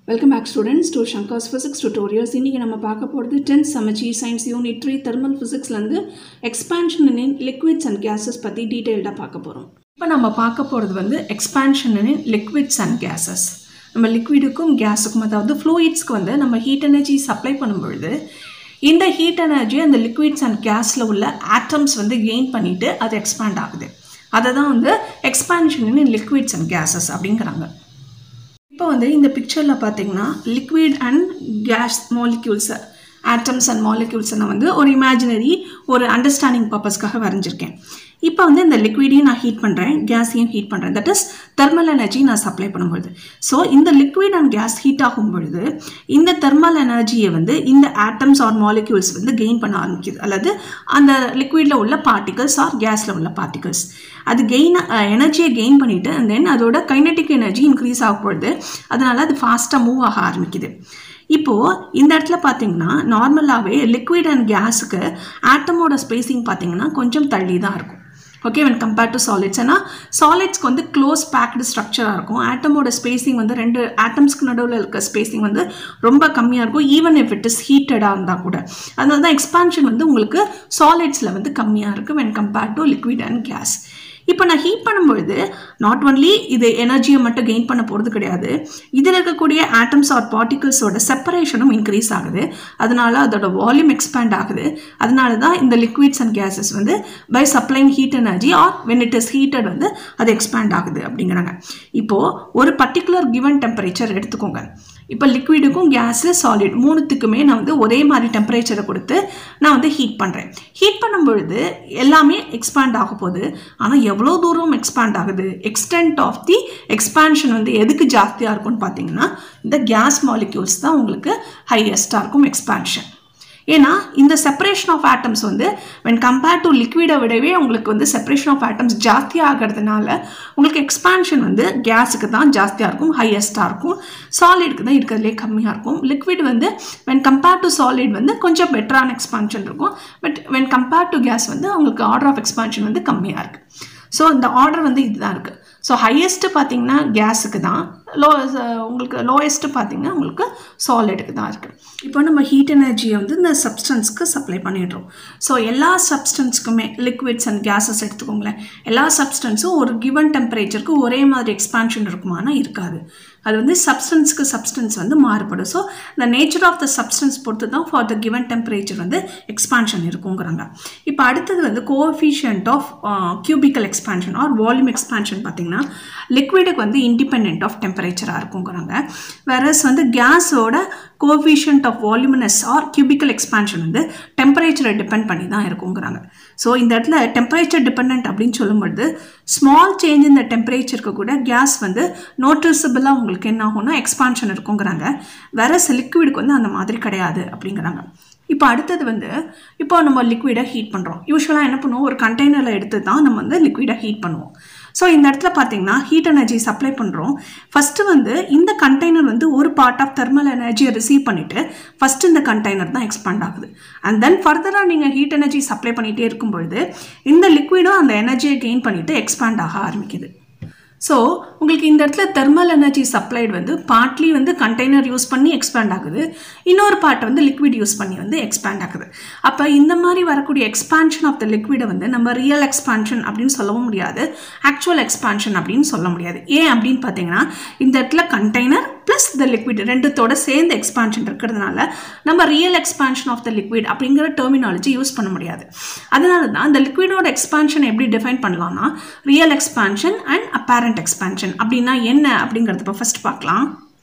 welcome back students to Shankar's physics tutorials இன்றைக்கி நம்ம பார்க்க போகிறது டென்த் சமச்சி சயின்ஸ் யூனிட் த்ரீ தெர்மல் ஃபிசிக்ஸ்லேருந்து expansion in liquids and gases பற்றி டீட்டெயில்டாக பார்க்க போகிறோம் இப்போ நம்ம பார்க்க போகிறது வந்து expansion in liquids and gases நம்ம லிக்விடுக்கும் கேஸுக்கும் அதாவது ஃப்ளூயிட்ஸ்க்கு வந்து நம்ம ஹீட் எனர்ஜி சப்ளை பண்ணும்பொழுது இந்த ஹீட் எனர்ஜி அந்த லிக்விட்ஸ் அண்ட் கேஸில் உள்ள ஆட்டம்ஸ் வந்து கெயின் பண்ணிவிட்டு அது எக்ஸ்பேண்ட் ஆகுது அதை தான் வந்து expansion in liquids and gases அப்படிங்கிறாங்க இப்போ வந்து இந்த பிக்சரில் பார்த்தீங்கன்னா லிக்விட் அண்ட் கேஸ் மாலிக்யூல்ஸை ஆட்டம்ஸ் அண்ட் மாலிக்யூல்ஸை நான் வந்து ஒரு இமேஜினரி ஒரு அண்டர்ஸ்டாண்டிங் பர்பஸ்க்காக வரைஞ்சிருக்கேன் இப்போ வந்து இந்த லிக்விடையும் நான் ஹீட் பண்ணுறேன் கேஸையும் ஹீட் பண்ணுறேன் தட் இஸ் தெர்மல் எனர்ஜி நான் சப்ளை பண்ணும்பொழுது ஸோ இந்த லிக்விட் அண்ட் கேஸ் ஹீட் ஆகும் பொழுது இந்த தெர்மல் எனர்ஜியை வந்து இந்த ஆட்டம்ஸ் ஆர் மாலிக்யூல்ஸ் வந்து கெயின் பண்ண ஆரம்பிக்குது அல்லது அந்த லிக்விடில் உள்ள பார்ட்டிகல்ஸ் ஆர் கேஸில் உள்ள பார்ட்டிகல்ஸ் அது கெயின் எனர்ஜியை கெயின் பண்ணிவிட்டு அண்ட் தென் அதோட கைனட்டிக் எனர்ஜி இன்க்ரீஸ் ஆகும் பொழுது அதனால் அது ஃபாஸ்ட்டாக மூவ் ஆக ஆரம்பிக்குது இப்போது இந்த இடத்துல பார்த்தீங்கன்னா நார்மலாகவே லிக்விட் அண்ட் கேஸுக்கு ஆட்டமோட ஸ்பேசிங் பார்த்தீங்கன்னா கொஞ்சம் தள்ளி தான் இருக்கும் okay when compared to solids ஏன்னா சாலிட்ஸ்க்கு வந்து க்ளோஸ் பேக்டு ஸ்ட்ரக்சராக இருக்கும் ஆட்டமோட ஸ்பேசிங் வந்து ரெண்டு ஆட்டம்ஸ்க்கு நடுவில் இருக்க ஸ்பேசிங் வந்து ரொம்ப கம்மியாக இருக்கும் ஈவன் இஃப் இட் இஸ் ஹீட்டடாக இருந்தால் கூட அதனால தான் எக்ஸ்பான்ஷன் வந்து உங்களுக்கு சாலிட்ஸில் வந்து கம்மியாக இருக்குது when compared to liquid and gas இப்போ நான் ஹீட் பண்ணும்பொழுது நாட் ஒன்லி இது எனர்ஜியை மட்டும் கெயின் பண்ண போகிறது கிடையாது இதில் இருக்கக்கூடிய ஆட்டம்ஸ் ஆர் பார்ட்டிகல்ஸோட செப்பரேஷனும் இன்க்ரீஸ் ஆகுது அதனால அதோட வால்யூம் எக்ஸ்பேண்ட் ஆகுது அதனால தான் இந்த லிக்விட்ஸ் அண்ட் கேஸஸ் வந்து by supplying heat energy or when it is heated வந்து அது எக்ஸ்பேண்ட் ஆகுது அப்படிங்கிறாங்க இப்போது ஒரு பர்டிகுலர் கிவன் டெம்பரேச்சர் எடுத்துக்கோங்க இப்போ லிக்விடுக்கும் கேஸு சாலிட் மூணுத்துக்குமே நான் வந்து ஒரே மாதிரி டெம்பரேச்சரை கொடுத்து நான் வந்து ஹீட் பண்ணுறேன் ஹீட் பண்ணும் பொழுது எல்லாமே எக்ஸ்பேண்ட் ஆக போகுது ஆனால் எவ்வளோ தூரம் எக்ஸ்பேண்ட் ஆகுது எக்ஸ்டென்ட் ஆஃப் தி எக்ஸ்பேன்ஷன் வந்து எதுக்கு ஜாஸ்தியாக இருக்கும்னு பார்த்தீங்கன்னா இந்த கேஸ் மாலிக்யூல்ஸ் தான் உங்களுக்கு ஹையஸ்ட்டாக இருக்கும் எக்ஸ்பேன்ஷன் ஏன்னா இந்த செப்பரேஷன் ஆஃப் ஆட்டம்ஸ் வந்து வென் கம்பேர்ட் டு லிக்விடை விடவே உங்களுக்கு வந்து செப்பரேஷன் ஆஃப் ஆட்டம்ஸ் ஜாஸ்தியாக ஆகிறதுனால உங்களுக்கு எக்ஸ்பான்ஷன் வந்து கேஸுக்கு தான் ஜாஸ்தியாக இருக்கும் ஹையஸ்ட்டாக இருக்கும் சாலிடுக்கு தான் இருக்கிறதுலே கம்மியாக இருக்கும் லிக்விட் வந்து வென் கம்பேர்ட் டு சாலிட் வந்து கொஞ்சம் பெட்டரான எக்ஸ்பான்ஷன் இருக்கும் but when compared to gas வந்து அவங்களுக்கு ஆர்டர் ஆஃப் எக்ஸ்பான்ஷன் வந்து கம்மியாக இருக்குது ஸோ இந்த ஆர்டர் வந்து இதுதான் இருக்குது ஸோ ஹையஸ்ட்டு பார்த்தீங்கன்னா கேஸுக்கு தான் லோ உங்களுக்கு லோயஸ்ட்டு பார்த்தீங்கன்னா உங்களுக்கு சாலிடுக்கு தான் இருக்குது இப்போ நம்ம ஹீட் எனர்ஜியை வந்து இந்த சப்ஸ்டன்ஸ்க்கு சப்ளை பண்ணிடுறோம் ஸோ எல்லா சப்ஸ்டன்ஸ்க்குமே லிக்விட்ஸ் அண்ட் கேஸஸ் எடுத்துக்கோங்களேன் எல்லா சப்ஸ்டன்ஸும் ஒரு கிவன் டெம்பரேச்சருக்கு ஒரே மாதிரி எக்ஸ்பான்ஷன் இருக்குமானா இருக்காது அது வந்து சப்ஸ்டன்ஸ்க்கு சப்ஸ்டன்ஸ் வந்து மாறுபடும் so the nature of the substance பொறுத்து தான் ஃபார் த கிவன் டெம்பரேச்சர் வந்து எக்ஸ்பான்ஷன் இருக்குங்கிறாங்க இப்போ அடுத்தது வந்து coefficient of cubical expansion or volume expansion பார்த்திங்கன்னா லிக்விடுக்கு வந்து இண்டிபெண்ட் ஆஃப் டெம்பரேச்சராக இருக்குங்கிறாங்க வேறஸ் வந்து கேஸோட coefficient of voluminous or cubical expansion வந்து டெம்பரேச்சரை டிபெண்ட் பண்ணி தான் இருக்குங்கிறாங்க ஸோ இந்த இடத்துல டெம்பரேச்சர் டிபெண்ட் அப்படின்னு சொல்லும்பொழுது ஸ்மால் சேஞ்ச் இந்த டெம்பரேச்சருக்கு கூட கேஸ் வந்து நோட்டிசபிளாக உங்களுக்கு என்ன ஆகும்னா எக்ஸ்பான்ஷன் இருக்குங்கிறாங்க வேற லிக்விடுக்கு வந்து அந்த மாதிரி கிடையாது அப்படிங்கிறாங்க இப்போ அடுத்தது வந்து இப்போ நம்ம லிக்விடை ஹீட் பண்ணுறோம் யூஸ்வலாக என்ன பண்ணுவோம் ஒரு கண்டெய்னரில் எடுத்து தான் நம்ம வந்து லிக்விடை ஹீட் பண்ணுவோம் ஸோ இந்த இடத்துல பார்த்தீங்கன்னா ஹீட் எனர்ஜி சப்ளை பண்ணுறோம் ஃபஸ்ட்டு வந்து இந்த கண்டெய்னர் வந்து ஒரு பார்ட் ஆஃப் தெர்மல் எனர்ஜியை ரிசீவ் பண்ணிவிட்டு ஃபஸ்ட்டு இந்த கண்டெய்னர் தான் எக்ஸ்பேண்ட் ஆகுது அண்ட் தென் ஃபர்தராக நீங்கள் ஹீட் எனர்ஜி சப்ளை பண்ணிகிட்டே இருக்கும் பொழுது இந்த லிக்விடும் அந்த எனர்ஜியை கெயின் பண்ணிவிட்டு எக்ஸ்பேண்ட் ஆக ஆரம்பிக்குது ஸோ உங்களுக்கு இந்த இடத்துல தெர்மல் எனர்ஜி சப்ளைடு வந்து பார்ட்லி வந்து கண்டெய்னர் யூஸ் பண்ணி எக்ஸ்பேண்ட் ஆகுது இன்னொரு பார்ட் வந்து லிக்விட் யூஸ் பண்ணி வந்து எக்ஸ்பேண்ட் ஆகுது அப்போ இந்த மாதிரி வரக்கூடிய எக்ஸ்பான்ஷன் ஆஃப் த லிக்விடை வந்து நம்ம ரியல் எக்ஸ்பான்ஷன் அப்படின்னு சொல்லவும் முடியாது ஆக்சுவல் எக்ஸ்பான்ஷன் அப்படின்னு சொல்ல முடியாது ஏன் அப்படின்னு பார்த்தீங்கன்னா இந்த இடத்துல கண்டெய்னர் ப்ளஸ் த லிக்விட் ரெண்டுத்தோட சேர்ந்து எக்ஸ்பான்ஷன் இருக்கிறதுனால நம்ம real expansion of the liquid அப்படிங்கிற டெர்மினாலஜி யூஸ் பண்ண முடியாது அதனால தான் இந்த லிக்விடோட எக்ஸ்பான்ஷன் எப்படி டிஃபைன் பண்ணலாம்னா real expansion and apparent expansion அப்படின்னா என்ன அப்படிங்கிறத இப்போ ஃபஸ்ட் பார்க்கலாம்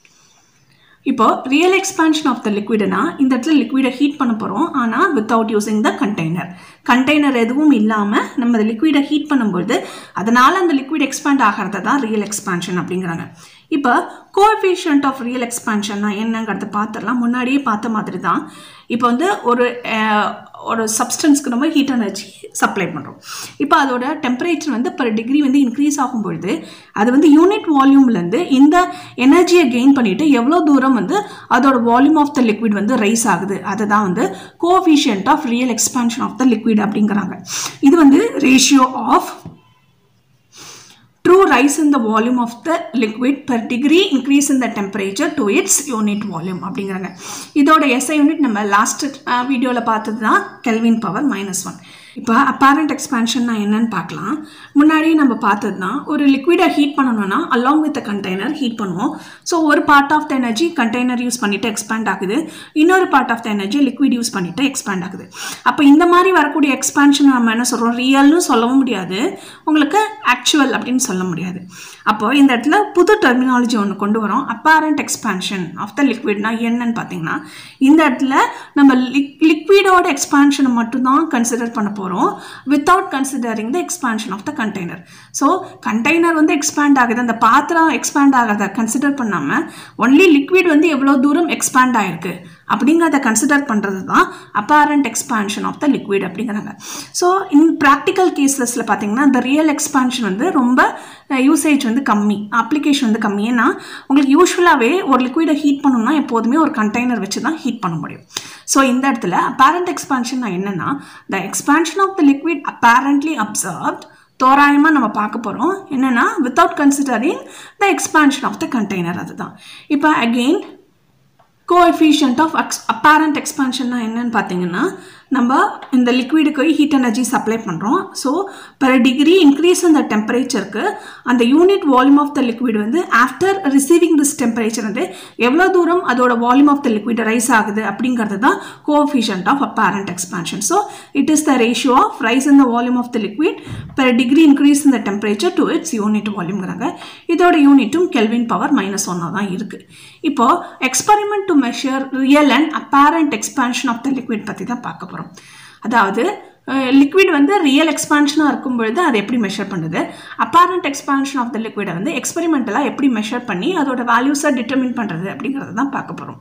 இப்போ ரியல் எக்ஸ்பான்ஷன் ஆஃப் த லிக்விடுனா இந்த இடத்துல லிக்விடை ஹீட் பண்ண போகிறோம் ஆனால் without using the container container எதுவும் இல்லாமல் நம்ம அந்த லிக்விடை ஹீட் பண்ணும்பொழுது அதனால் அந்த லிக்விட் எக்ஸ்பேண்ட் ஆகிறத தான் ரியல் எக்ஸ்பான்ஷன் அப்படிங்கிறாங்க இப்போ கோஎஃபிஷியன்ட் ஆஃப் ரியல் எக்ஸ்பான்ஷன்னா என்னங்கிறத பார்த்துடலாம் முன்னாடியே பார்த்த மாதிரி தான் இப்போ வந்து ஒரு ஒரு சப்ஸ்டன்ஸ்க்கு நம்ம ஹீட் எனர்ஜி சப்ளை பண்ணுறோம் இப்போ அதோட டெம்பரேச்சர் வந்து பர் டிகிரி வந்து இன்க்ரீஸ் ஆகும் பொழுது அது வந்து யூனிட் வால்யூம்லேருந்து இந்த எனர்ஜியை கெயின் பண்ணிவிட்டு எவ்வளோ தூரம் வந்து அதோட வால்யூம் ஆஃப் த லிக்விட் வந்து ரைஸ் ஆகுது அதை தான் வந்து coefficient of real expansion of the liquid அப்படிங்கிறாங்க இது வந்து ratio of true rise in the volume of the liquid per degree increase in the temperature to its unit volume அப்படிங்கிறாங்க இதோட எஸ்ஐ யூனிட் நம்ம லாஸ்ட் வீடியோவில் பார்த்தது தான் கெல்வின் பவர் மைனஸ் ஒன் இப்போ அப்பேரண்ட் எக்ஸ்பான்ஷன்னா என்னன்னு பார்க்கலாம் முன்னாடி நம்ம பார்த்தது தான் ஒரு லிக்விடை ஹீட் பண்ணணும்னா அலாங் வித் கண்டெய்னர் ஹீட் பண்ணுவோம் ஸோ ஒரு part of the energy container use பண்ணிட்டு எக்ஸ்பேண்ட் ஆகுது இன்னொரு part of the energy liquid use பண்ணிட்டு எக்ஸ்பேண்ட் ஆகுது அப்போ இந்த மாதிரி வரக்கூடிய எக்ஸ்பான்ஷன் நம்ம என்ன சொல்கிறோம் ரியல்னு சொல்லவும் முடியாது உங்களுக்கு ஆக்சுவல் அப்படின்னு சொல்ல முடியாது அப்போ இந்த இடத்துல புது டெர்மினாலஜி ஒன்று கொண்டு வரோம் அப்பேரண்ட் எக்ஸ்பான்ஷன் ஆஃப் த லிக்விட்னா என்னன்னு பார்த்தீங்கன்னா இந்த இடத்துல நம்ம லிக் லிக்விடோட எக்ஸ்பான்ஷனை மட்டும்தான் கன்சிடர் பண்ண போகிறோம் without considering the expansion of the container so container வந்து எக்ஸ்பேண்ட் ஆகுது அந்த பாத்திரம் எக்ஸ்பேண்ட் ஆகிறத கன்சிடர் பண்ணாமல் ஒன்லி லிக்விட் வந்து எவ்வளோ தூரம் எக்ஸ்பேண்ட் ஆகிருக்கு அப்படிங்கிறத கன்சிடர் பண்ணுறது தான் apparent expansion of the liquid அப்படிங்கிறாங்க ஸோ இன் ப்ராக்டிக்கல் கேசஸில் பார்த்தீங்கன்னா இந்த ரியல் எக்ஸ்பான்ஷன் வந்து ரொம்ப யூசேஜ் வந்து கம்மி அப்ளிகேஷன் வந்து கம்மி ஏன்னா உங்களுக்கு யூஸ்வலாகவே ஒரு லிக்விடை ஹீட் பண்ணணும்னா எப்போதுமே ஒரு கண்டெய்னர் வச்சு தான் ஹீட் பண்ண முடியும் ஸோ இந்த இடத்துல அப்பேரண்ட் எக்ஸ்பான்ஷன் என்னென்னா the expansion of the liquid apparently observed தோராயமாக நம்ம பார்க்க போகிறோம் என்னென்னா without considering the expansion of the container அதுதான் இப்போ அகெயின் கோஎஃபிஷியன்ட் ஆஃப் அக்ஸ் அப்பேரண்ட் எக்ஸ்பான்ஷன்னா என்னன்னு பார்த்தீங்கன்னா நம்ம இந்த லிக்விடுக்கு ஹீட் எனர்ஜி சப்ளை பண்ணுறோம் ஸோ பர் டிகிரி இன்க்ரீஸ் இந்த டெம்பரேச்சருக்கு அந்த unit volume of the liquid வந்து ஆஃப்டர் ரிசீவிங் திஸ் டெம்பரேச்சர் வந்து எவ்வளோ தூரம் அதோட volume of the liquid rise ஆகுது அப்படிங்கிறது தான் coefficient of apparent expansion so it is the ratio of rise in the volume of the liquid per degree increase in the temperature to its unit வால்யூம்ங்கிறாங்க இதோட யூனிட்டும் kelvin power minus ஒன்னாக தான் இருக்குது இப்போது experiment to measure real and apparent expansion of the liquid பற்றி தான் பார்க்க போகிறோம் அதாவது லிக்விட் வந்து ரியல் எக்ஸ்பான்ஷனாக இருக்கும் பொழுது அதை எப்படி மெஷர் பண்ணுது அப்பேரண்ட் எக்ஸ்பான்ஷன் ஆஃப் த லிக்விடை வந்து எக்ஸ்பெரிமெண்டலாக எப்படி மெஷர் பண்ணி அதோட வேல்யூஸை டிட்டர்மின் பண்ணுறது அப்படிங்கிறத தான் பார்க்க போகிறோம்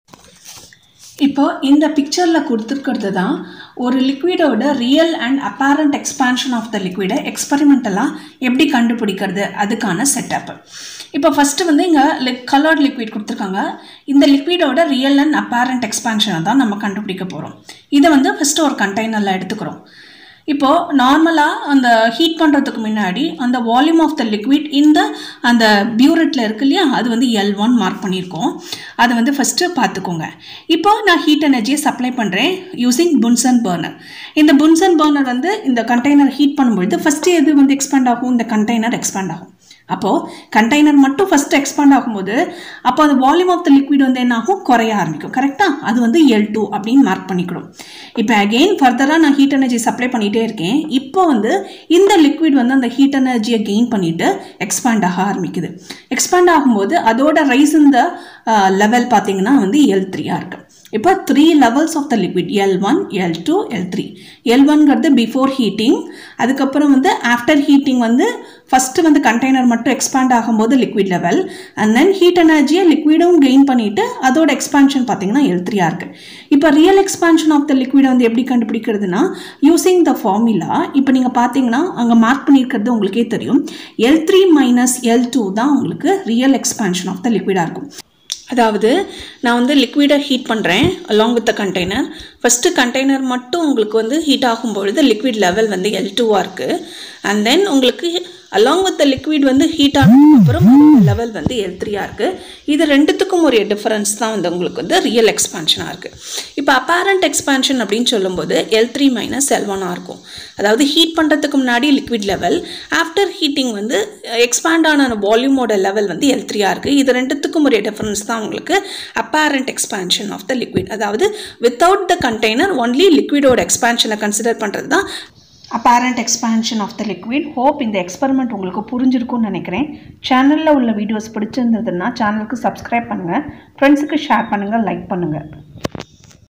இப்போ இந்த பிக்சரில் கொடுத்துருக்கிறது தான் ஒரு லிக்விடோட real and apparent expansion of the லிக்விடை எக்ஸ்பெரிமெண்டலாக எப்படி கண்டுபிடிக்கிறது அதுக்கான செட்டப் இப்போ ஃபஸ்ட்டு வந்து இங்கே லிக் கலர்ட் லிக்விட் கொடுத்துருக்காங்க இந்த லிக்விடோட ரியல் அண்ட் அப்பேரண்ட் எக்ஸ்பான்ஷனை தான் நம்ம கண்டுபிடிக்க போகிறோம் இதை வந்து ஃபஸ்ட்டு ஒரு கண்டெய்னரில் எடுத்துக்கிறோம் இப்போது நார்மலாக அந்த ஹீட் பண்ணுறதுக்கு முன்னாடி அந்த வால்யூம் ஆஃப் த லிக்விட் இந்த அந்த பியூரெட்டில் இருக்கு இல்லையா அது வந்து எல் ஒன் மார்க் பண்ணியிருக்கோம் அதை வந்து ஃபஸ்ட்டு பார்த்துக்கோங்க இப்போ நான் ஹீட் எனர்ஜியை சப்ளை பண்ணுறேன் யூஸிங் புன்சன் பர்னர் இந்த புன்சன் பர்னர் வந்து இந்த கண்டெய்னர் ஹீட் பண்ணும்பொழுது ஃபஸ்ட்டு எது வந்து எக்ஸ்பேண்ட் ஆகும் இந்த கண்டெய்னர் எக்ஸ்பேண்ட் ஆகும் அப்போது கண்டெய்னர் மட்டும் ஃபஸ்ட்டு எக்ஸ்பாண்ட் ஆகும்போது அப்போ அந்த வால்யூம் ஆஃப் த லிக்விட் வந்து என்ன ஆகும் குறைய ஆரம்பிக்கும் கரெக்டாக அது வந்து எல் டூ அப்படின்னு மார்க் பண்ணிக்கிறோம் இப்போ அகெயின் ஃபர்தராக நான் ஹீட் எனர்ஜி சப்ளை பண்ணிகிட்டே இருக்கேன் இப்போ வந்து இந்த லிக்விட் வந்து அந்த ஹீட் எனர்ஜியை கெயின் பண்ணிவிட்டு எக்ஸ்பேண்ட் ஆக ஆரம்பிக்குது எக்ஸ்பேண்ட் ஆகும்போது அதோட ரைஸ் இந்த லெவல் பார்த்தீங்கன்னா வந்து எல் த்ரீயாக இருக்குது இப்போ three levels of the liquid L one L two L three L ஒன்ங்கிறது பிஃபோர் ஹீட்டிங் அதுக்கப்புறம் வந்து ஆஃப்டர் ஹீட்டிங் வந்து ஃபஸ்ட்டு வந்து கண்டெய்னர் மட்டும் எக்ஸ்பேண்ட் ஆகும்போது liquid level and then heat எனர்ஜியை லிக்விடும் கெயின் பண்ணிவிட்டு அதோட எக்ஸ்பான்ஷன் பார்த்தீங்கன்னா எல் த்ரீயாக இருக்குது இப்போ ரியல் எக்ஸ்பான்ஷன் ஆஃப் த லிக்விடை வந்து எப்படி கண்டுபிடிக்கிறதுனா யூஸிங் த ஃபார்முலா இப்போ நீங்கள் பார்த்தீங்கன்னா அங்கே மார்க் பண்ணியிருக்கிறது உங்களுக்கே தெரியும் L three minus L two தான் உங்களுக்கு ரியல் எக்ஸ்பான்ஷன் ஆஃப் த லிக்விடாக இருக்கும் அதாவது நான் வந்து லிக்விடை ஹீட் பண்ணுறேன் along with the container first container மட்டும் உங்களுக்கு வந்து ஹீட் ஆகும்பொழுது லிக்விட் லெவல் வந்து எல் டூவாக இருக்குது அண்ட் தென் உங்களுக்கு அலாங் வித் த லிக்விட் வந்து ஹீட் ஆனதுக்கப்புறம் லெவல் வந்து எல் த்ரீயாக இருக்குது இது ரெண்டுத்துக்கும் ஒரு டிஃபரன்ஸ் தான் வந்து உங்களுக்கு வந்து ரியல் எக்ஸ்பான்ஷனாக இருக்குது இப்போ அப்பேரண்ட் எக்ஸ்பான்ஷன் அப்படின்னு சொல்லும்போது எல் த்ரீ மைனஸ் எல் ஒன்னாக இருக்கும் அதாவது ஹீட் பண்ணுறதுக்கு முன்னாடி லிக்விட் லெவல் ஆஃப்டர் ஹீட்டிங் வந்து எக்ஸ்பேண்ட் ஆன வால்யூமோட லெவல் வந்து எல் த்ரீயாக இருக்குது இது ரெண்டுத்துக்கும் ஒரு டிஃபரன்ஸ் தான் உங்களுக்கு apparent expansion of the liquid அதாவது வித்தவுட் த கண்டெய்னர் ஒன்லி லிக்விடோட எக்ஸ்பான்ஷனை கன்சிடர் பண்ணுறது தான் apparent expansion of the liquid hope இந்த எக்ஸ்பெரிமெண்ட் உங்களுக்கு புரிஞ்சிருக்கும்னு நினைக்கிறேன் சேனலில் உள்ள வீடியோஸ் பிடிச்சிருந்ததுன்னா சேனலுக்கு சப்ஸ்கிரைப் பண்ணுங்கள் ஃப்ரெண்ட்ஸுக்கு ஷேர் பண்ணுங்கள் லைக் பண்ணுங்கள்